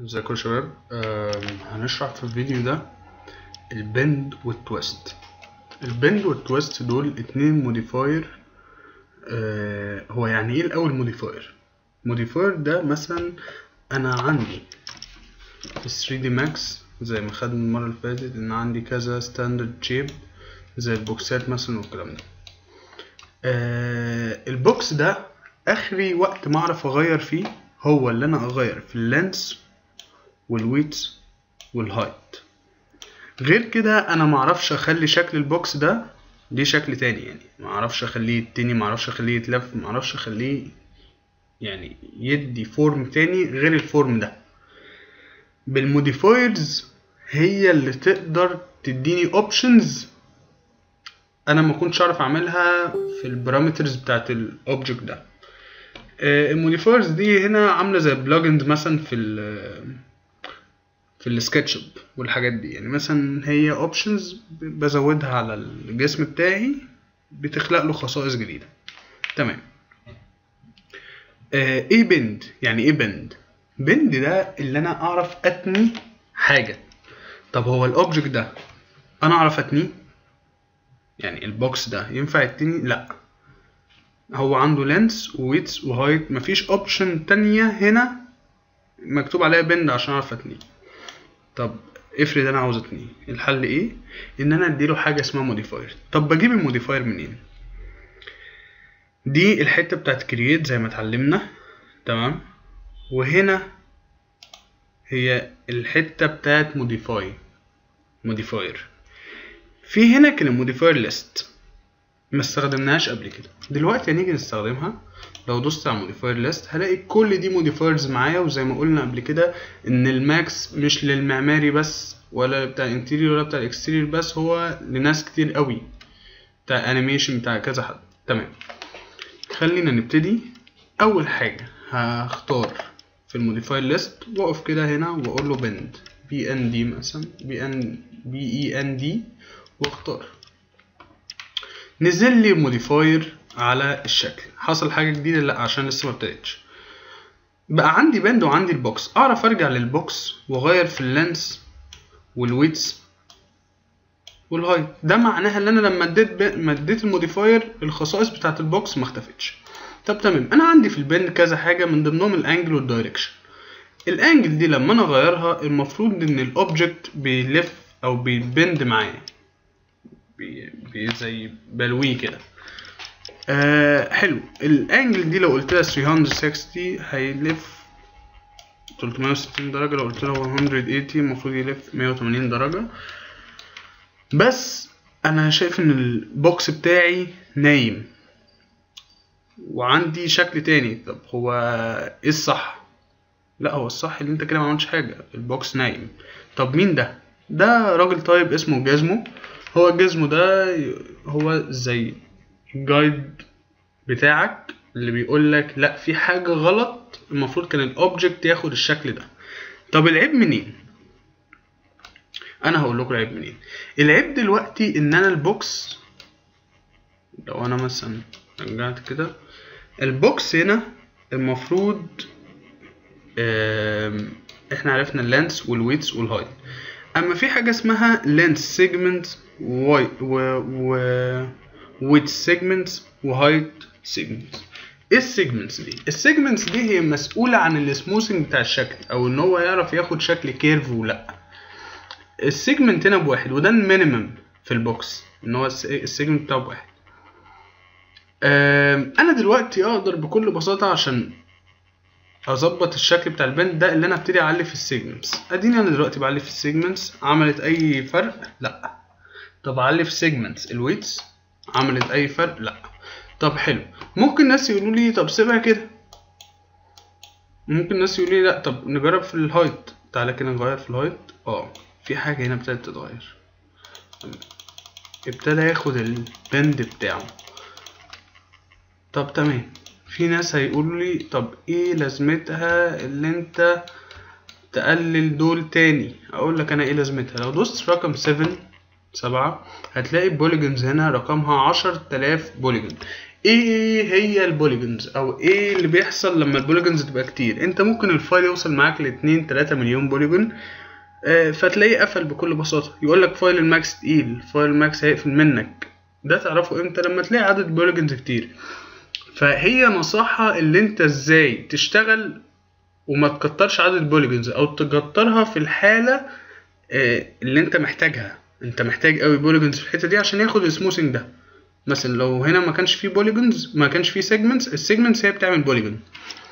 ازيكم يا شباب آم، هنشرح في الفيديو ده البند والتويست البند والتويست دول اتنين موديفاير آه هو يعني ايه الاول موديفاير موديفاير ده مثلا انا عندي في 3 دي ماكس زي ما خدنا المره اللي فاتت ان عندي كذا ستاندرد شيب زي البوكسات مثلا والكلام ده آه البوكس ده اخري وقت ما اعرف اغير فيه هو اللي انا اغير في اللينس والويتس والهايت غير كده انا معرفش اخلي شكل البوكس ده ليه شكل تاني يعني معرفش اخليه التاني معرفش اخليه يتلف معرفش اخليه يعني يدي فورم تاني غير الفورم ده بالموديفايرز هي اللي تقدر تديني اوبشنز انا ما كنتش اعرف اعملها في البارامترز بتاعت الاوبجكت ده آه، الموديفايرز دي هنا عامله زي بلجنز مثلا في ال في السكتش اب والحاجات دي يعني مثلا هي اوبشنز بزودها على الجسم بتاعي بتخلق له خصائص جديده تمام آه ايه بند يعني ايه بند بند ده اللي انا اعرف اتني حاجه طب هو الاوبجكت ده انا اعرف اتنيه يعني البوكس ده ينفع يتني لا هو عنده لينس وويتس وهايت مفيش اوبشن تانية هنا مكتوب عليها بند عشان اعرف اتنيه طب افرض انا عاوز اتنيه الحل ايه ان انا اديله حاجه اسمها موديفاير طب بجيب الموديفاير منين دي الحته بتاعت كرييت زي ما اتعلمنا تمام وهنا هي الحته بتاعت موديفاي موديفاير في هنا كان الموديفاير ليست ما استخدمناهاش قبل كده دلوقتي هنيجي نستخدمها لو دوست على موديفاير ليست هلاقي كل دي موديفايرز معايا وزي ما قلنا قبل كده ان الماكس مش للمعماري بس ولا بتاع الانتيريور ولا بتاع الاكستيريور بس هو لناس كتير قوي بتاع انيميشن بتاع كذا حد تمام خلينا نبتدي اول حاجه هختار في الموديفاير ليست واقف كده هنا واقول له بند بي ان دي مثلا بي ان بي اي ان دي واختار نزل لي موديفاير على الشكل حصل حاجه جديده لا عشان لسه ما ابتديتش بقى عندي بند وعندي البوكس اعرف ارجع للبوكس واغير في اللينس والويتس والهايت ده معناها ان انا لما اديت ب... ما اديت الموديفاير الخصائص بتاعه البوكس ما اختفتش طب تمام انا عندي في البند كذا حاجه من ضمنهم الانجل والدايركشن الانجل دي لما انا اغيرها المفروض ان الاوبجكت بيلف او بيبند معايا بي... بي زي بلوي كده آه حلو الانجل دي لو قلت لها 360 هيلف 360 درجة لو قلت له 180 المفروض يلف 180 درجة بس انا شايف ان البوكس بتاعي نايم وعندي شكل تاني طب هو ايه الصح لا هو الصح اللي انت كده ما عملتش حاجة البوكس نايم طب مين ده ده راجل طيب اسمه جازمو هو جازمو ده هو زي الجايد بتاعك اللي بيقول لك لا في حاجة غلط المفروض كان الاوبجكت ياخد الشكل ده طب العيب منين انا هقول لكم العيب منين العيب دلوقتي ان انا البوكس لو انا مثلا رجعت كده البوكس هنا المفروض آم، احنا عرفنا اللانس والويتس والهايت اما في حاجه اسمها لانس سيجمنت و و ويت سيجمنت وهايت سيجمنت ايه السيجمنتس دي السيجمنتس دي هي مسؤوله عن السموثنج بتاع الشكل او ان هو يعرف ياخد شكل كيرف ولا السيجمنت هنا بواحد وده المينيمم في البوكس ان هو الس- السيجمنت بتاعه بواحد آم، انا دلوقتي اقدر بكل بساطه عشان اظبط الشكل بتاع البند ده اللي انا ابتدي اعلي في السيجمنتس اديني انا دلوقتي بعلي في السيجمنتس عملت اي فرق لا طب اعلي في سيجمنتس الويتس عملت اي فرق لا طب حلو ممكن ناس يقولوا لي طب سيبها كده ممكن ناس يقولوا لي لا طب نجرب في الهايت تعالى كده نغير في الهايت اه في حاجه هنا ابتدت تتغير ابتدى ياخد البند بتاعه طب تمام في ناس هيقولوا لي طب ايه لازمتها اللي انت تقلل دول تاني اقول لك انا ايه لازمتها لو دوست رقم 7 سبعة هتلاقي البوليجونز هنا رقمها عشر تلاف بوليجون ايه هي البوليجونز او ايه اللي بيحصل لما البوليجونز تبقى كتير انت ممكن الفايل يوصل معاك ل 2 3 مليون بوليجون آه، فتلاقيه قفل بكل بساطه يقول لك فايل الماكس تقيل فايل الماكس هيقفل منك ده تعرفه امتى لما تلاقي عدد بوليجونز كتير فهي نصيحة اللي انت ازاي تشتغل وما تكترش عدد البوليجونز او تكترها في الحالة آه، اللي انت محتاجها انت محتاج قوي بوليجونز في الحتة دي عشان ياخد السموثنج ده مثلا لو هنا ما كانش فيه بوليجونز ما كانش فيه سيجمنتس السيجمنتس هي بتعمل بوليجون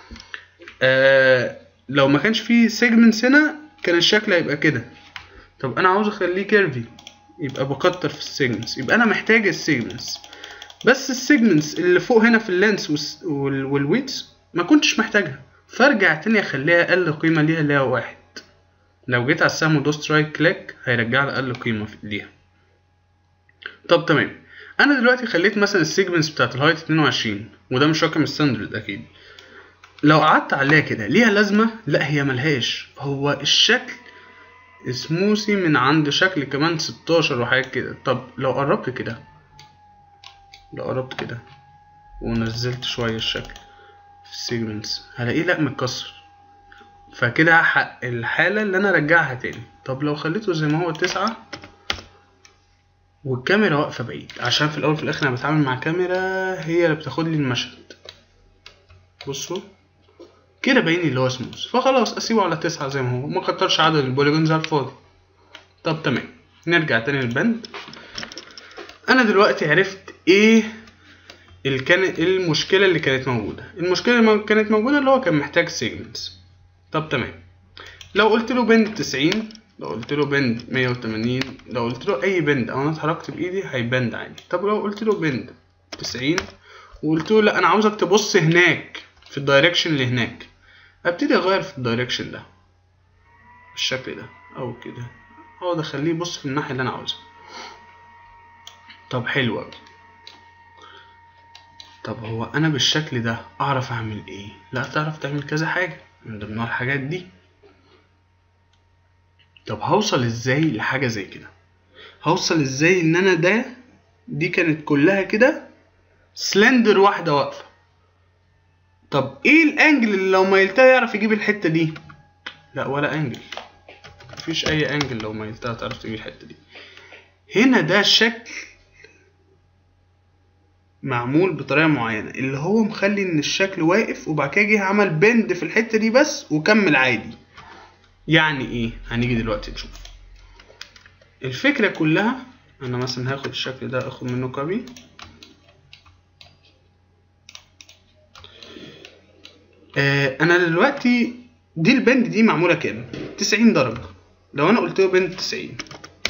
آه لو ما كانش فيه سيجمنتس هنا كان الشكل هيبقى كده طب انا عاوز اخليه كيرفي يبقى بكتر في السيجمنتس يبقى انا محتاج السيجمنتس بس السيجمنتس اللي فوق هنا في اللينس والس- وال- والويتس ما كنتش محتاجها فارجع تاني اخليها اقل قيمه ليها اللي هي واحد لو جيت على السهم ودوست رايت كليك هيرجع لي اقل قيمه في- ليها طب تمام انا دلوقتي خليت مثلا السيجمنتس بتاعت الهايت 22 وده مش رقم ستاندرد اكيد لو قعدت عليها كده ليها لازمه لا هي ملهاش هو الشكل سموثي من عند شكل كمان 16 وحاجات كده طب لو قربت كده لو قربت كده ونزلت شوية الشكل في السيجمنتس هلاقيه لا متكسر فكده حق الحالة اللي انا ارجعها تاني طب لو خليته زي ما هو تسعة والكاميرا واقفة بعيد عشان في الاول في الاخر انا بتعامل مع كاميرا هي اللي بتاخد لي المشهد بصوا كده باين اللي هو سموث فخلاص اسيبه على تسعة زي ما هو ما كترش عدد البوليجونز على الفاضي طب تمام نرجع تاني للبند انا دلوقتي عرفت ايه اللي كان المشكلة اللي كانت موجودة المشكلة اللي كانت موجودة اللي هو كان محتاج سيجمنتس طب تمام لو قلت له بند 90 لو قلت له بند 180 لو قلت له اي بند او انا اتحركت بايدي هيبند عادي طب لو قلت له بند 90 وقلت له لا انا عاوزك تبص هناك في الدايركشن اللي هناك ابتدي اغير في الدايركشن ده بالشكل ده او كده اقعد اخليه يبص في الناحية اللي انا عاوزها طب حلو أوي طب هو انا بالشكل ده اعرف اعمل ايه لا تعرف تعمل كذا حاجة من ضمنها الحاجات دي طب هوصل ازاي لحاجة زي كده هوصل ازاي ان انا ده دي كانت كلها كده سلندر واحدة واقفة طب ايه الانجل اللي لو ميلتها يعرف يجيب الحتة دي لا ولا انجل مفيش اي انجل لو ميلتها تعرف تجيب الحتة دي هنا ده شكل معمول بطريقة معينة اللي هو مخلي ان الشكل واقف وبعد كده جه عمل بند في الحتة دي بس وكمل عادي يعني ايه هنيجي دلوقتي نشوف الفكرة كلها انا مثلا هاخد الشكل ده اخد منه كوبي آه انا دلوقتي دي البند دي معمولة كام 90 درجة لو انا قلت له بند 90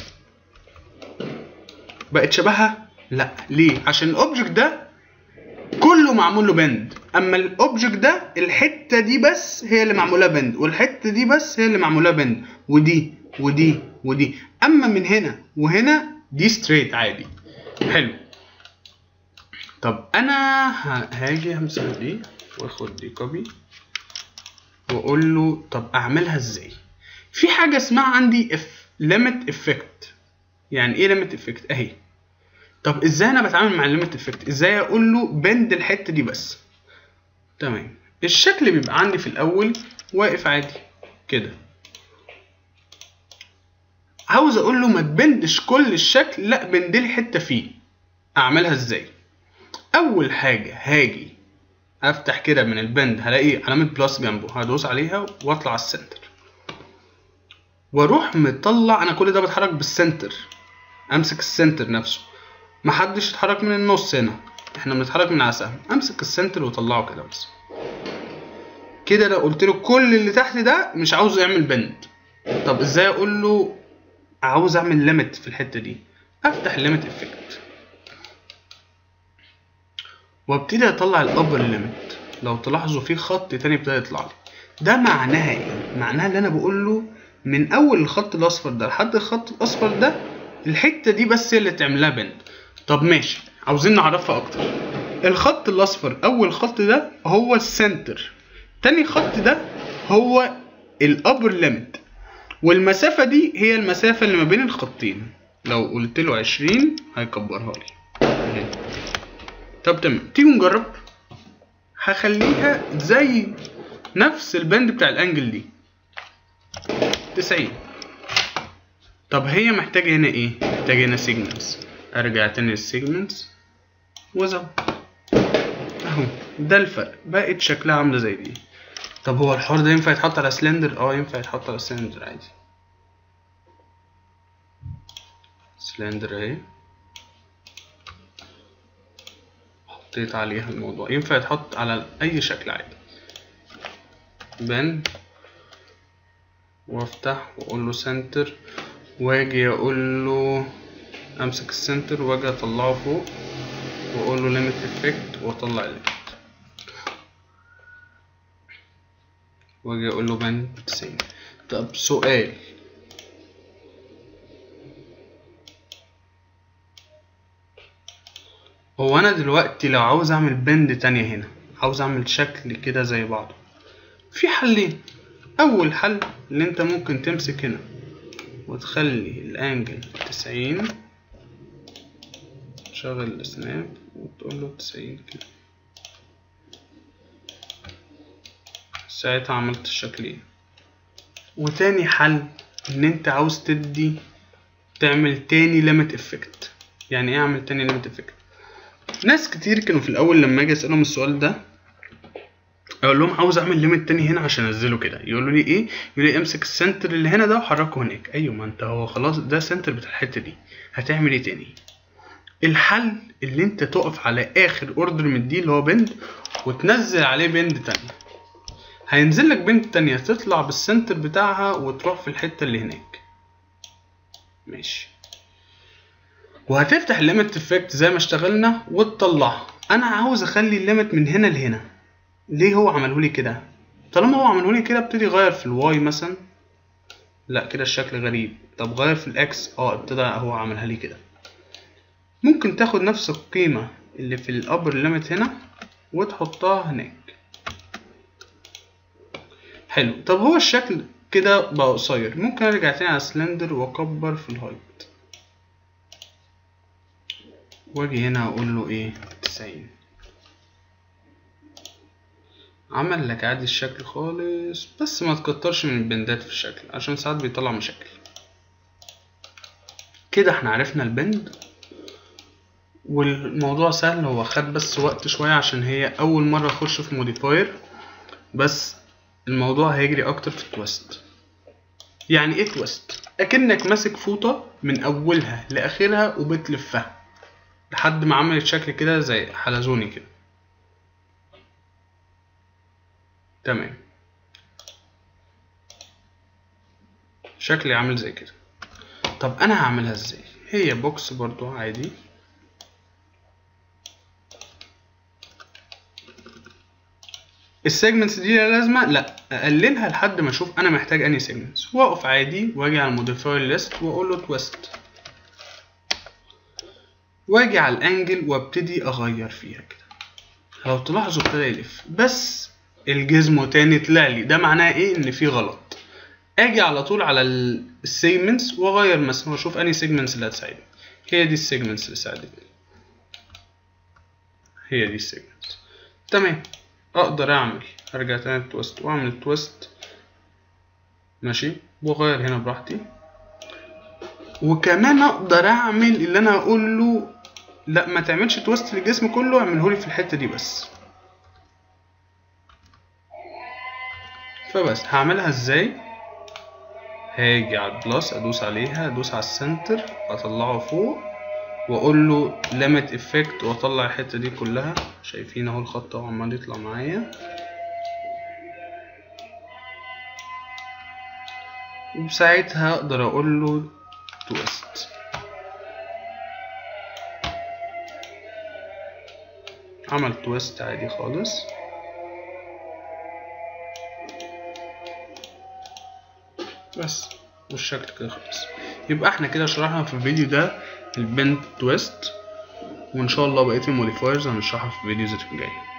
بقت شبهها لا ليه عشان الاوبجكت ده كله معمول له بند اما الاوبجكت ده الحته دي بس هي اللي معموله بند والحته دي بس هي اللي معموله بند ودي ودي ودي اما من هنا وهنا دي ستريت عادي حلو طب انا ه- هاجي همسح دي واخد دي كوبي واقول له طب اعملها ازاي في حاجه اسمها عندي اف ليميت افكت يعني ايه ليميت افكت اهي طب ازاي انا بتعامل مع الليميت افكت ازاي اقول له بند الحته دي بس تمام الشكل بيبقى عندي في الاول واقف عادي كده عاوز اقول له ما تبندش كل الشكل لا بند لي حته فيه اعملها ازاي اول حاجه هاجي افتح كده من البند هلاقي علامه بلس جنبه هدوس عليها واطلع على السنتر واروح مطلع انا كل ده بتحرك بالسنتر امسك السنتر نفسه محدش يتحرك من النص هنا احنا بنتحرك من على سهم امسك السنتر واطلعه كده بس كده لو قلت له كل اللي تحت ده مش عاوزه يعمل بند طب ازاي اقول له عاوز اعمل ليميت في الحته دي افتح الليميت افكت وابتدي اطلع الابر ليميت لو تلاحظوا في خط تاني ابتدى يطلع لي ده معناها ايه معناها اللي انا بقول له من اول الخط الاصفر ده لحد الخط الاصفر ده الحته دي بس هي اللي تعملها بند طب ماشي عاوزين نعرفها اكتر الخط الاصفر اول خط ده هو السنتر تاني خط ده هو الابر ليميت والمسافه دي هي المسافه اللي ما بين الخطين لو قلت له 20 هيكبرها لي أهي. طب تمام تيجوا نجرب هخليها زي نفس البند بتاع الانجل دي تسعين طب هي محتاجة هنا ايه محتاجة هنا سيجمنتس ارجع تاني للسيجمنتس وزود اهو ده الفرق بقت شكلها عاملة زي دي طب هو الحوار ده ينفع يتحط على سلندر اه ينفع يتحط على سلندر عادي سلندر اهي حطيت عليها الموضوع ينفع يتحط على اي شكل عادي بن وافتح واقول له سنتر واجي اقول له امسك السنتر واجي اطلعه فوق واقول له ليميت افكت واطلع الليميت واجي اقول له بن 90 طب سؤال هو انا دلوقتي لو عاوز اعمل بند تانية هنا عاوز اعمل شكل كده زي بعضه في حلين اول حل ان انت ممكن تمسك هنا وتخلي الانجل تسعين شغل السناب وتقول له تسعين كده ساعتها عملت الشكلين وتاني حل ان انت عاوز تدي تعمل تاني ليميت افكت يعني ايه اعمل تاني ليميت افكت ناس كتير كانوا في الاول لما اجي اسالهم السؤال ده اقول لهم عاوز اعمل ليميت تاني هنا عشان انزله كده يقولوا لي ايه يقولوا لي امسك السنتر اللي هنا ده وحركه هناك ايوه ما انت هو خلاص ده السنتر بتاع الحته دي هتعمل ايه تاني الحل اللي انت تقف على اخر اوردر من دي اللي هو بند وتنزل عليه بند تانية هينزل لك بند تانية تطلع بالسنتر بتاعها وتروح في الحته اللي هناك ماشي وهتفتح الليميت افكت زي ما اشتغلنا وتطلعها انا عاوز اخلي الليميت من هنا لهنا ليه هو عمله لي كده طالما هو عمله لي كده ابتدي اغير في الواي مثلا لا كده الشكل غريب طب غير في الاكس اه ابتدى هو عملها لي كده ممكن تاخد نفس القيمة اللي في الابر ليميت هنا وتحطها هناك حلو طب هو الشكل كده بقى قصير ممكن ارجع تاني على سلندر واكبر في الهايت واجي هنا اقول له ايه تسعين عمل لك عادي الشكل خالص بس ما تكترش من البندات في الشكل عشان ساعات بيطلع مشاكل كده احنا عرفنا البند والموضوع سهل هو خد بس وقت شوية عشان هي أول مرة أخش في موديفاير بس الموضوع هيجري أكتر في التويست يعني إيه تويست؟ أكنك ماسك فوطة من أولها لآخرها وبتلفها لحد ما عملت شكل كده زي حلزوني كده تمام شكلي عامل زي كده طب انا هعملها ازاي هي بوكس برضو عادي السيجمنتس دي لها لازمه لا اقللها لحد ما اشوف انا محتاج انهي سيجمنتس واقف عادي واجي على الموديفاير ليست واقول له تويست واجي على الانجل وابتدي اغير فيها كده لو تلاحظوا ابتدى يلف بس الجزمو تاني طلع لي ده معناه ايه ان في غلط اجي على طول على السيجمنتس واغير مثلا واشوف انهي سيجمنتس اللي هتساعدني هي دي السيجمنتس اللي ساعدتني هي دي السيجمنتس تمام اقدر اعمل ارجع تاني تويست واعمل تويست ماشي واغير هنا براحتي وكمان اقدر اعمل اللي انا اقول له لا ما تعملش تويست للجسم كله اعمله لي في الحته دي بس فبس هعملها ازاي هاجي على البلس ادوس عليها ادوس على السنتر اطلعه فوق واقول له ليميت افكت واطلع الحته دي كلها شايفين اهو الخط اهو عمال يطلع معايا وساعتها اقدر اقول له تويست عمل تويست عادي خالص بس والشكل كده خلص يبقى احنا كده شرحنا في الفيديو ده البند تويست وان شاء الله بقيه الموديفايرز هنشرحها في فيديوز الجايه